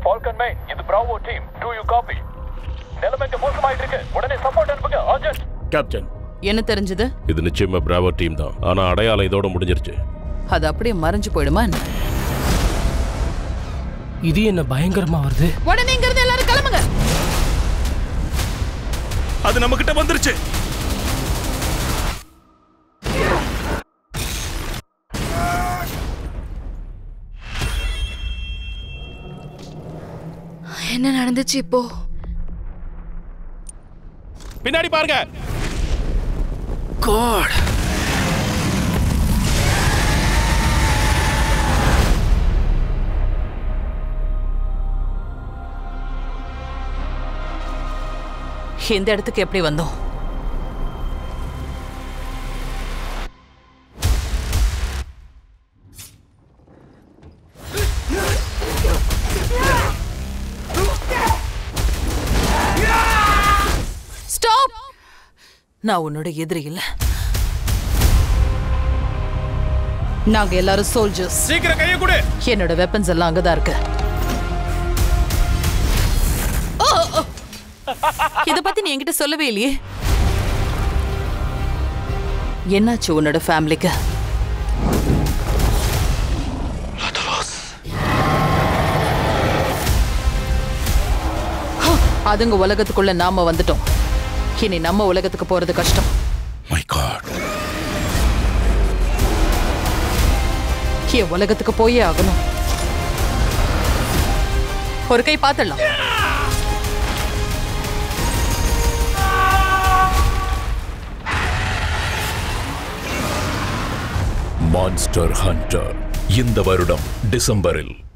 Falcon main இது Bravo team do you copy நிலைமைக்கு மோசமாயிட்டு இருக்கு உடனே சப்போர்ட் அனுப்புங்க அர்ஜென்ட் கேப்டன் என்ன தெரிஞ்சது இது நிச்சயமா பிராவோ டீம் தான் ஆனா அடையாளம் இதோட முடிஞ்சிருச்சு அது அப்படியே மறைஞ்சு போயிடுமா என்ன? இது என்ன பயங்கரமா வருது உடனே இங்க இருந்து எல்லாரும் கிளம்புங்க அது நம்ம கிட்ட வந்துருச்சு என்ன நடந்துச்சு இப்போ பின்னாடி பாருங்க காட் இந்த இடத்துக்கு எப்படி வந்தோம் ஸ்டாப் நான் உன்னோட எதிரி இல்ல நாங்க எல்லாரும் சோல்ஜர்ஸ் சீக்கிரம் கையை கொடு என்னோட வெப்பன்ஸ் எல்லாம் அங்கதான் இருக்கு ஓ, ஓ. இத பத்தி நீ என்கிட்ட சொல்லவே இல்லையே என்னாச்சு உன்னோட ஃபேமிலிக்கு அதுங்க உலகத்துக்குள்ள நாம வந்துட்டோம் இனி நம்ம உலகத்துக்கு போறது கஷ்டம் மை காட் என் உலகத்துக்கு போயே ஆகணும் ஒரு கை பார்த்துடலாம் மான்ஸ்டர் ஹண்டர் இந்த வருடம் டிசம்பரில்